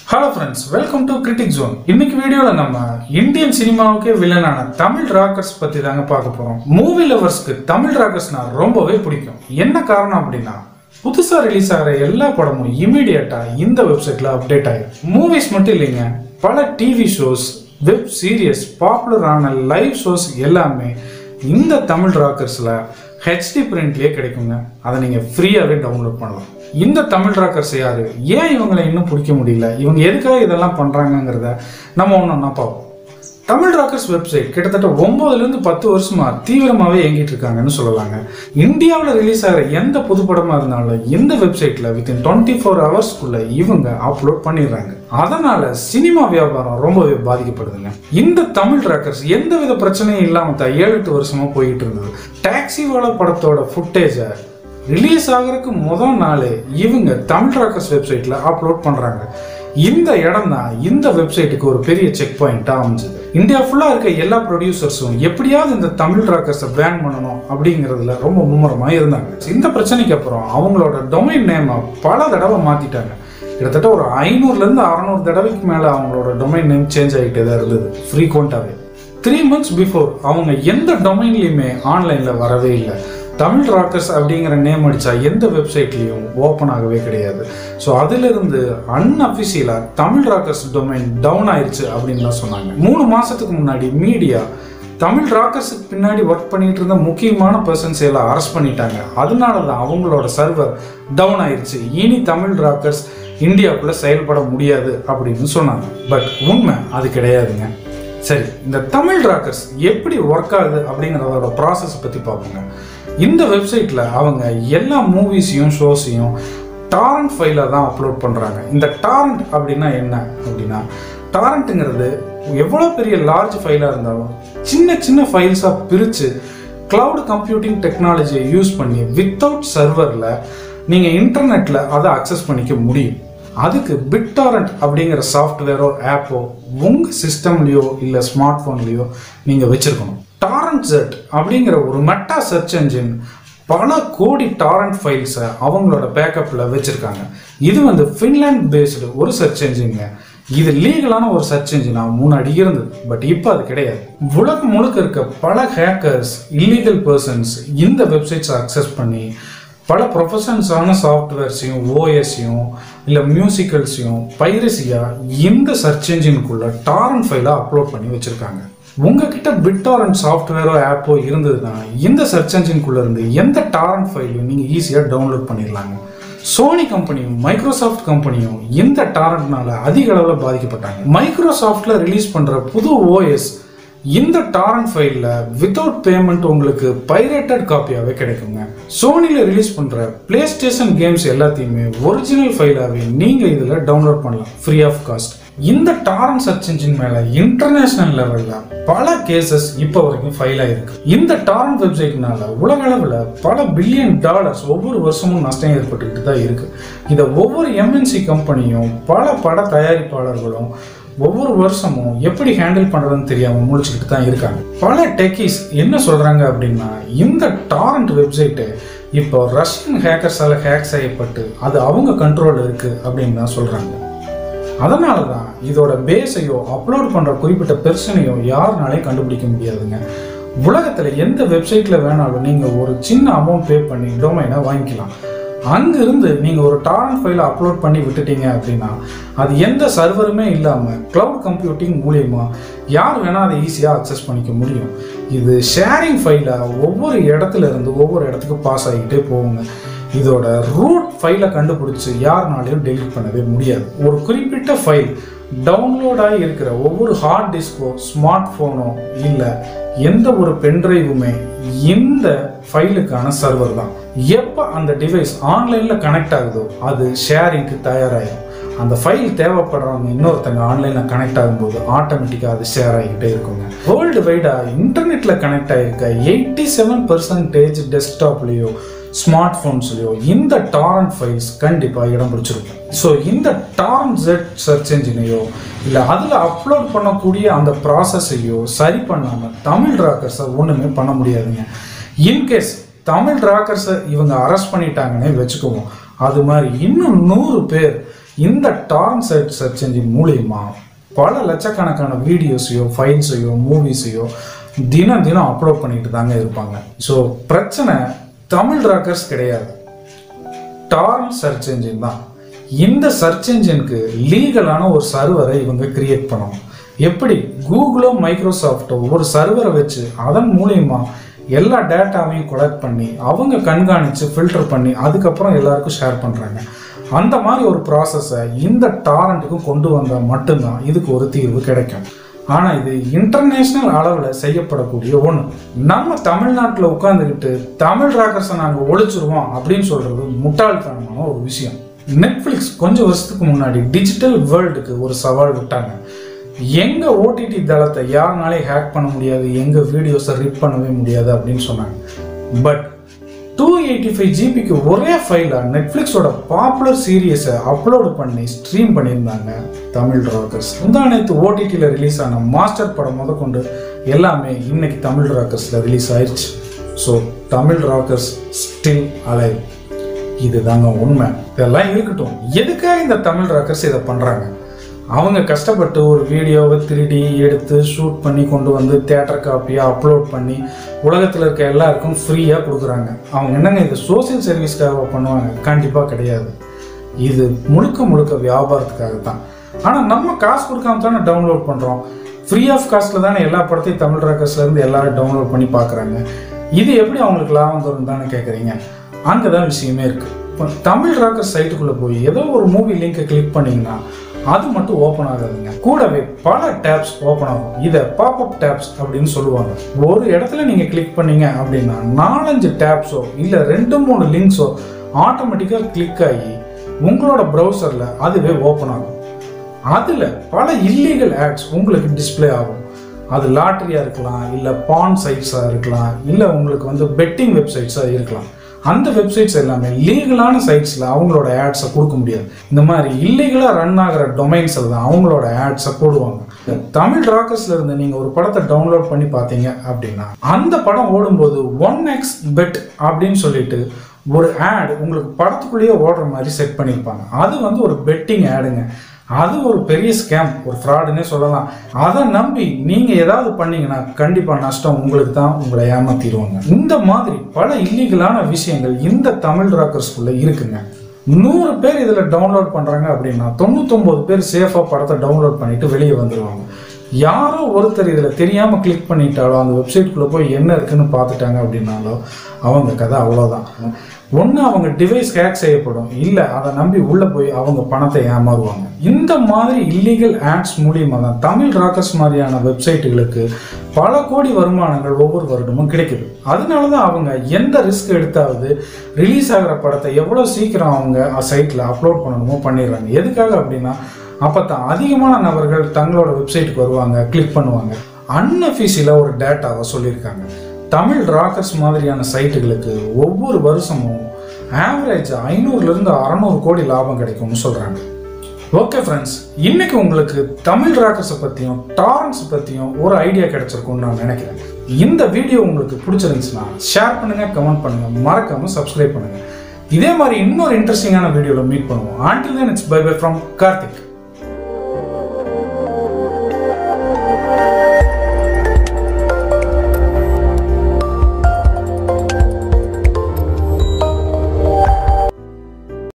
hello friends welcome to critic zone இன்னைக்கு வீடியோவில் நம்ம இந்தியன் சினிமாவுக்கே வில்லனான தமிழ் ராக்கர்ஸ் பற்றி தாங்க பார்க்க போகிறோம் மூவி லவர்ஸ்க்கு தமிழ் ராக்கர்ஸ்னா ரொம்பவே பிடிக்கும் என்ன காரணம் அப்படின்னா புதுசாக ரிலீஸ் ஆகிற எல்லா படமும் இமீடியட்டாக இந்த வெப்சைட்டில் அப்டேட் ஆகிடும் மூவிஸ் மட்டும் இல்லைங்க பல டிவி ஷோஸ் வெப் சீரியஸ் பாப்புலரான லைவ் ஷோஸ் எல்லாமே இந்த தமிழ் ராக்கர்ஸில் ஹெச்டி பிரிண்ட்லேயே கிடைக்குங்க அதை நீங்கள் ஃப்ரீயாகவே டவுன்லோட் பண்ணலாம் இந்த தமிழ் ராக்கர்ஸ் யாரு ஏன் இவங்களை இன்னும் பிடிக்க முடியல இவங்க எதுக்காக இதெல்லாம் பண்ணுறாங்கங்கிறத நம்ம ஒன்று ஒன்றா பார்ப்போம் தமிழ் ராக்கர்ஸ் வெப்சைட் கிட்டத்தட்ட ஒன்பதுலேருந்து பத்து வருஷமா தீவிரமாகவே இயங்கிட்டு இருக்காங்கன்னு சொல்லலாங்க இந்தியாவில் ரிலீஸ் ஆகிற எந்த புது படமாக இருந்தாலும் இந்த வெப்சைட்டில் வித்தின் டுவெண்ட்டி ஃபோர் ஹவர்ஸ்க்குள்ள இவங்க அப்லோட் பண்ணிடுறாங்க அதனால சினிமா வியாபாரம் ரொம்பவே பாதிக்கப்படுதுங்க இந்த தமிழ் ராக்கர்ஸ் எந்த வித பிரச்சனையும் இல்லாமல் தான் ஏழு எட்டு வருஷமா போயிட்டு இருந்தது டாக்ஸி வாழ படத்தோட ஃபுட்டேஜை ரிலீஸ் ஆகிறதுக்கு முதல் நாளே இவங்க தமிழ் ராக்கர்ஸ் வெப்சைட்டில் அப்லோட் பண்ணுறாங்க இந்த இடம் தான் இந்த வெப்சைட்டுக்கு ஒரு பெரிய செக் பாயிண்ட்டாக அமைஞ்சது இந்தியா ஃபுல்லாக இருக்க எல்லா ப்ரொடியூசர்ஸும் எப்படியாவது இந்த தமிழ் ராக்கர்ஸை பேன் பண்ணணும் அப்படிங்கிறதுல ரொம்ப மும்முரமாக இருந்தாங்க இந்த பிரச்சனைக்கு அப்புறம் அவங்களோட டொமைன் நேமை பல தடவை மாற்றிட்டாங்க கிட்டத்தட்ட ஒரு ஐநூறுலேருந்து அறநூறு தடவைக்கு மேலே அவங்களோட டொமைன் நேம் சேஞ்ச் ஆகிட்டே தான் இருந்தது ஃப்ரீக்வெண்ட்டாகவே த்ரீ மந்த்ஸ் பிஃபோர் அவங்க எந்த டொமைன்லையுமே ஆன்லைனில் வரவே இல்லை தமிழ் ராக்கர்ஸ் அப்படிங்கிற நேம் அடித்தா எந்த வெப்சைட்லேயும் ஓப்பன் ஆகவே கிடையாது ஸோ அதிலிருந்து அன்அஃபிஷியலாக தமிழ் ராக்கர்ஸ் டொமைன் டவுன் ஆயிடுச்சு அப்படின்னு தான் சொன்னாங்க மூணு மாதத்துக்கு முன்னாடி மீடியா தமிழ் ராக்கர்ஸுக்கு பின்னாடி ஒர்க் பண்ணிட்டு இருந்த முக்கியமான பர்சன்ஸ் எல்லாம் அரெஸ்ட் பண்ணிட்டாங்க அதனால தான் அவங்களோட சர்வர் டவுன் ஆயிடுச்சு இனி தமிழ் ராக்கர்ஸ் இந்தியாவுக்குள்ளே செயல்பட முடியாது அப்படின்னு சொன்னாங்க பட் உண்மை அது கிடையாதுங்க சரி இந்த தமிழ் ராக்கர்ஸ் எப்படி ஒர்க் ஆகுது அப்படிங்கிறதோட ப்ராசஸ் பற்றி பார்ப்போங்க இந்த வெப்சைட்டில் அவங்க எல்லா மூவிஸையும் ஷோஸையும் டாரண்ட் ஃபைலாக தான் அப்லோட் பண்ணுறாங்க இந்த டாரண்ட் அப்படின்னா என்ன அப்படின்னா டாரண்ட்டுங்கிறது எவ்வளோ பெரிய லார்ஜ் ஃபைலாக இருந்தாலும் சின்ன சின்ன ஃபைல்ஸாக பிரித்து க்ளவுட் கம்ப்யூட்டிங் டெக்னாலஜியை யூஸ் பண்ணி வித்தவுட் சர்வரில் நீங்கள் இன்டர்நெட்டில் அதை அக்சஸ் பண்ணிக்க முடியும் அதுக்கு பிட்டாரண்ட் அப்படிங்கிற சாஃப்ட்வேரோ ஆப்போ உங்கள் சிஸ்டம்லேயோ இல்லை ஸ்மார்ட் ஃபோன்லேயோ நீங்கள் வச்சுருக்கணும் டாரண்ட் ஜெட் அப்படிங்கிற ஒரு மெட்டா சர்ச் என்ஜின் பல கோடி டாரண்ட் ஃபைல்ஸை அவங்களோட பேக்கப்பில் வச்சுருக்காங்க இது வந்து ஃபின்லாண்ட் பேஸ்டு ஒரு சர்ச் என்ஜின்ங்க இது லீகலான ஒரு சர்ச் என்ஜினாக முன்னாடி இருந்தது பட் இப்போ அது கிடையாது உலகம் முழுக்க இருக்க பல ஹேக்கர்ஸ் இல்லீகல் பர்சன்ஸ் இந்த வெப்சைட்ஸை அக்சஸ் பண்ணி பல ப்ரொஃபஷன்ஸான சாஃப்ட்வேர்ஸையும் ஓஎஸையும் இல்லை மியூசிக்கல்ஸையும் பைரசியாக இந்த சர்ச் என்ஜினுக்குள்ள டாரண்ட் ஃபைலாக அப்லோட் பண்ணி வச்சுருக்காங்க உங்ககிட்ட பிட்டாரண்ட் சாஃப்ட்வேரோ ஆப்போ இருந்ததுன்னா இந்த சர்ச் என்ஜின்குள்ளே இருந்து எந்த டாரண்ட் ஃபைலையும் நீங்கள் ஈஸியாக டவுன்லோட் பண்ணிடலாங்க சோனி கம்பெனியும் மைக்ரோசாஃப்ட் கம்பெனியும் இந்த டாரண்ட்னால அதிக அளவில் பாதிக்கப்பட்டாங்க மைக்ரோசாஃப்டில் ரிலீஸ் பண்ணுற புது ஓஎஸ் இந்த டாரண்ட் ஃபைலில் வித்தவுட் பேமெண்ட் உங்களுக்கு பைரேட்டட் காப்பியாகவே கிடைக்குங்க சோனியில் ரிலீஸ் பண்ணுற பிளே ஸ்டேஷன் கேம்ஸ் எல்லாத்தையுமே ஒரிஜினல் ஃபைலாகவே நீங்கள் இதில் டவுன்லோட் பண்ணலாம் ஃப்ரீ ஆஃப் காஸ்ட் இந்த டாரண்ட் சர்ச் இன்ஜின் மேலே இன்டர்நேஷனல் லெவலில் பல கேசஸ் இப்போ வரைக்கும் ஃபைல் ஆயிருக்கு இந்த டாரண்ட் வெப்சைட்னால உலக அளவில் பல பில்லியன் டாலர்ஸ் ஒவ்வொரு வருஷமும் நஷ்டம் ஏற்பட்டுக்கிட்டு தான் இருக்கு இதை ஒவ்வொரு எம்என்சி கம்பெனியும் பல பட தயாரிப்பாளர்களும் ஒவ்வொரு வருஷமும் எப்படி ஹேண்டில் பண்ணுறதுன்னு தெரியாமல் முழிச்சுக்கிட்டு தான் இருக்காங்க பல டெக்கீஸ் என்ன சொல்கிறாங்க அப்படின்னா இந்த டாரண்ட் வெப்சைட்டு இப்போ ரஷ்யன் ஹேக்கர்ஸால் ஹேக் செய்யப்பட்டு அது அவங்க கண்ட்ரோலில் இருக்குது அப்படின்னு தான் சொல்கிறாங்க அதனால தான் இதோட பேஸையோ அப்லோட் பண்ணுற குறிப்பிட்ட பிரச்சனையோ யாருனாலையும் கண்டுபிடிக்க முடியாதுங்க உலகத்தில் எந்த வெப்சைட்டில் வேணாலும் நீங்கள் ஒரு சின்ன அமௌண்ட் பே பண்ணி டொமைனை வாங்கிக்கலாம் அங்கிருந்து நீங்கள் ஒரு டாரண்ட் ஃபைலை அப்லோட் பண்ணி விட்டுட்டீங்க அப்படின்னா அது எந்த சர்வருமே இல்லாமல் க்ளவுட் கம்ப்யூட்டிங் மூலியமா யார் வேணால் அதை ஈஸியாக அக்சஸ் பண்ணிக்க முடியும் இது ஷேரிங் ஃபைலாக ஒவ்வொரு இடத்துல இருந்து ஒவ்வொரு இடத்துக்கு பாஸ் ஆகிட்டே போகுங்க இதோட ரூட் ஃபைலை கண்டுபிடிச்சி யாருனாலையும் டெலிட் பண்ணவே முடியாது ஒரு குறிப்பிட்ட ஃபைல் டவுன்லோட் ஆகி இருக்கிற ஒவ்வொரு ஹார்ட் டிஸ்கோ ஸ்மார்ட் ஃபோனோ இல்லை எந்த ஒரு பென்ட்ரைவுமே இந்த ஃபைலுக்கான சர்வர் தான் எப்போ அந்த டிவைஸ் ஆன்லைனில் கனெக்ட் ஆகுதோ அது ஷேரிங்க்கு தயாராகிடும் அந்த ஃபைல் தேவைப்படுறவங்க இன்னொருத்தங்க ஆன்லைனில் கனெக்ட் ஆகும்போது ஆட்டோமேட்டிக்காக அது ஷேர் ஆகிக்கிட்டே இருக்குங்க வேர்ல்டு வைடாக இன்டர்நெட்டில் கனெக்ட் ஆகிருக்க எயிட்டி செவன் பர்சன்டேஜ் டெஸ்க்டாப்லேயோ ஸ்மார்ட் ஃபோன்ஸ்லையோ இந்த டாரண்ட் ஃபைல்ஸ் கண்டிப்பாக இடம் பிடிச்சிருக்கும் ஸோ இந்த டாரண்ட் ஜெட் சர்ச் என்ஜினையோ இல்லை அதில் அப்லோட் பண்ணக்கூடிய அந்த ப்ராசஸையோ சரி பண்ணாமல் தமிழ் ராக்கர்ஸை ஒன்றுமே பண்ண முடியாதுங்க இன்கேஸ் தமிழ் ராக்கர்ஸை இவங்க அரெஸ்ட் பண்ணிட்டாங்கன்னே வச்சுக்குவோம் அது மாதிரி இன்னும் நூறு பேர் இந்த டார்ன் சைட் சர்ச் என்ஜின் மூலியமா பல லட்சக்கணக்கான வீடியோஸையோ ஃபைல்ஸையோ மூவிஸையோ தினம் தினம் அப்லோட் பண்ணிட்டு தாங்க இருப்பாங்க ஸோ பிரச்சனை தமிழ் ராக்கர்ஸ் கிடையாது டார்ன் சர்ச் என்ஜின் தான் இந்த சர்ச் என்ஜினுக்கு லீகலான ஒரு சர்வரை இவங்க கிரியேட் பண்ணணும் எப்படி கூகுளோ மைக்ரோசாஃப்டோ ஒரு சர்வரை வச்சு அதன் மூலியமா எல்லா டேட்டாவையும் கொலெக்ட் பண்ணி அவங்க கண்காணித்து ஃபில்டர் பண்ணி அதுக்கப்புறம் எல்லாருக்கும் ஷேர் பண்ணுறாங்க அந்த மாதிரி ஒரு ப்ராசஸை இந்த டாரண்ட்டுக்கும் கொண்டு வந்தால் மட்டும்தான் இதுக்கு ஒரு தீர்வு கிடைக்கும் ஆனால் இது இன்டர்நேஷ்னல் அளவில் செய்யப்படக்கூடிய ஒன்று நம்ம தமிழ்நாட்டில் உட்காந்துக்கிட்டு தமிழ் ராக்கர்ஸை நாங்கள் ஒழிச்சிருவோம் அப்படின்னு சொல்கிறது முட்டாள்தனமான ஒரு விஷயம் நெட்ஃப்ளிக்ஸ் கொஞ்சம் வருஷத்துக்கு முன்னாடி டிஜிட்டல் வேர்ல்டுக்கு ஒரு சவால் விட்டாங்க எங்க ஓடிடி தளத்தை யாருனாலே ஹேக் பண்ண முடியாது எங்க வீடியோஸை ரிப் பண்ணவே முடியாது அப்படின்னு சொன்னாங்க பட் டூ எயிட்டி ஃபைவ் ஜிபிக்கு ஒரே ஃபைலாக நெட்ஃப்ளிக்ஸோட பாப்புலர் சீரியஸை அப்லோடு பண்ணி ஸ்ட்ரீம் பண்ணியிருந்தாங்க தமிழ் ராக்கர்ஸ் முந்தானத்து ஓடிடியில் ரிலீஸ் ஆன மாஸ்டர் படம் முதற்கொண்டு எல்லாமே இன்னைக்கு தமிழ் ராக்கர்ஸில் ரிலீஸ் ஆயிடுச்சு so Tamil Rockers still alive இதுதாங்க உண்மை இதெல்லாம் இருக்கட்டும் எதுக்காக இந்த தமிழ் ராக்கர்ஸ் இதை பண்ணுறாங்க அவங்க கஷ்டப்பட்டு ஒரு வீடியோவை திருடி எடுத்து ஷூட் பண்ணி கொண்டு வந்து தேட்டர் காப்பியாக அப்லோட் பண்ணி உலகத்தில் இருக்க எல்லாருக்கும் ஃப்ரீயாக கொடுக்குறாங்க அவங்க என்னங்க இது சோசியல் சர்வீஸ்க்காக பண்ணுவாங்க கண்டிப்பாக கிடையாது இது முழுக்க முழுக்க வியாபாரத்துக்காக தான் ஆனால் நம்ம காசு கொடுக்காம தானே டவுன்லோட் பண்ணுறோம் ஃப்ரீ ஆஃப் காஸ்ட்டில் தானே எல்லா படத்தையும் தமிழ் ராக்கர்ஸ்லேருந்து எல்லாரும் டவுன்லோட் பண்ணி பார்க்குறாங்க இது எப்படி அவங்களுக்கு லாபம் தரும் தானே கேட்குறீங்க அங்கே தான் விஷயமே இருக்குது இப்போ தமிழ் ராக்கர் சைட்டுக்குள்ளே போய் ஏதோ ஒரு மூவி லிங்கை கிளிக் பண்ணிங்கன்னா அது மட்டும் ஓப்பன் ஆகாதுங்க கூடவே பல டேப்ஸ் ஓப்பன் ஆகும் இதை பாப்அப் டேப்ஸ் அப்படின்னு சொல்லுவாங்க ஒரு இடத்துல நீங்கள் கிளிக் பண்ணீங்க அப்படின்னா நாலஞ்சு டேப்ஸோ இல்லை ரெண்டு மூணு லிங்க்ஸோ ஆட்டோமேட்டிக்காக கிளிக் ஆகி உங்களோட ப்ரௌசரில் அதுவே ஓப்பன் ஆகும் அதில் பல இல்லீகல் ஆட்ஸ் உங்களுக்கு டிஸ்ப்ளே ஆகும் அது லாட்ரியாக இருக்கலாம் இல்லை பான் சைட்ஸாக இருக்கலாம் இல்லை உங்களுக்கு வந்து பெட்டிங் வெப்சைட்ஸாக இருக்கலாம் அந்த வெப்சைட்ஸ் எல்லாமே லீகலான சைட்ஸில் அவங்களோட ஆட்ஸை கொடுக்க முடியாது இந்த மாதிரி இல்லீகலாக ரன் ஆகிற டொமைன்ஸில் தான் அவங்களோட ஆட்ஸை போடுவாங்க இந்த தமிழ் ராக்கர்ஸ்ல இருந்து நீங்கள் ஒரு படத்தை டவுன்லோட் பண்ணி பார்த்தீங்க அப்படின்னா அந்த படம் ஓடும்போது ஒன் எக்ஸ் பெட் அப்படின்னு சொல்லிட்டு ஒரு ஆட் உங்களுக்கு படத்துக்குள்ளேயே ஓடுற மாதிரி செட் பண்ணியிருப்பாங்க அது வந்து ஒரு பெட்டிங் ஆடுங்க அது ஒரு பெரிய ஸ்கேம் ஒரு ஃப்ராடுன்னே சொல்லலாம் அதை நம்பி நீங்கள் ஏதாவது பண்ணீங்கன்னா கண்டிப்பாக நஷ்டம் உங்களுக்கு தான் உங்களை ஏமாத்திடுவாங்க இந்த மாதிரி பல இல்லீகலான விஷயங்கள் இந்த தமிழ் ராக்கர்ஸ்குள்ளே இருக்குங்க நூறு பேர் இதில் டவுன்லோட் பண்ணுறாங்க அப்படின்னா தொண்ணூத்தொம்பது பேர் சேஃபாக படத்தை டவுன்லோட் பண்ணிட்டு வெளியே வந்துடுவாங்க யாரோ ஒருத்தர் இதில் தெரியாமல் கிளிக் பண்ணிட்டாலோ அந்த வெப்சைட்குள்ளே போய் என்ன இருக்குன்னு பார்த்துட்டாங்க அப்படின்னாலோ அவங்க கதை அவ்வளோதான் ஒன்று அவங்க டிவைஸ் ஹேக் செய்யப்படும் இல்லை அதை நம்பி உள்ளே போய் அவங்க பணத்தை ஏமாறுவாங்க இந்த மாதிரி இல்லீகல் ஆட்ஸ் மூலியமாக தான் தமிழ் ராக்கர்ஸ் மாதிரியான வெப்சைட்டுகளுக்கு பல கோடி வருமானங்கள் ஒவ்வொரு வருடமும் கிடைக்குது அதனால தான் அவங்க எந்த ரிஸ்க் எடுத்தாவது ரிலீஸ் ஆகிற படத்தை எவ்வளோ சீக்கிரம் அவங்க சைட்டில் அப்லோட் பண்ணணுமோ பண்ணிடுறாங்க எதுக்காக அப்படின்னா அப்போ தான் அதிகமான நபர்கள் தங்களோட வெப்சைட்டுக்கு வருவாங்க கிளிக் பண்ணுவாங்க அன்அஃபீஷியலாக ஒரு டேட்டாவை சொல்லியிருக்காங்க தமிழ் ராக்கர்ஸ் மாதிரியான சைட்டுகளுக்கு ஒவ்வொரு வருஷமும் ஆவரேஜ் ஐநூறுலேருந்து அறநூறு கோடி லாபம் கிடைக்கும்னு சொல்கிறாங்க ஓகே ஃப்ரெண்ட்ஸ் இன்னைக்கு உங்களுக்கு தமிழ் ராக்கர்ஸை பற்றியும் டாரன்ஸ் பற்றியும் ஒரு ஐடியா கிடைச்சிருக்கும்னு நான் நினைக்கிறேன் இந்த வீடியோ உங்களுக்கு பிடிச்சிருந்துச்சுன்னா ஷேர் பண்ணுங்கள் கமெண்ட் பண்ணுங்கள் மறக்காமல் சப்ஸ்கிரைப் பண்ணுங்கள் இதே மாதிரி இன்னொரு இன்ட்ரெஸ்டிங்கான வீடியோவில் மீட் பண்ணுவோம் ஆண்டில் then it's bye bye from Karthik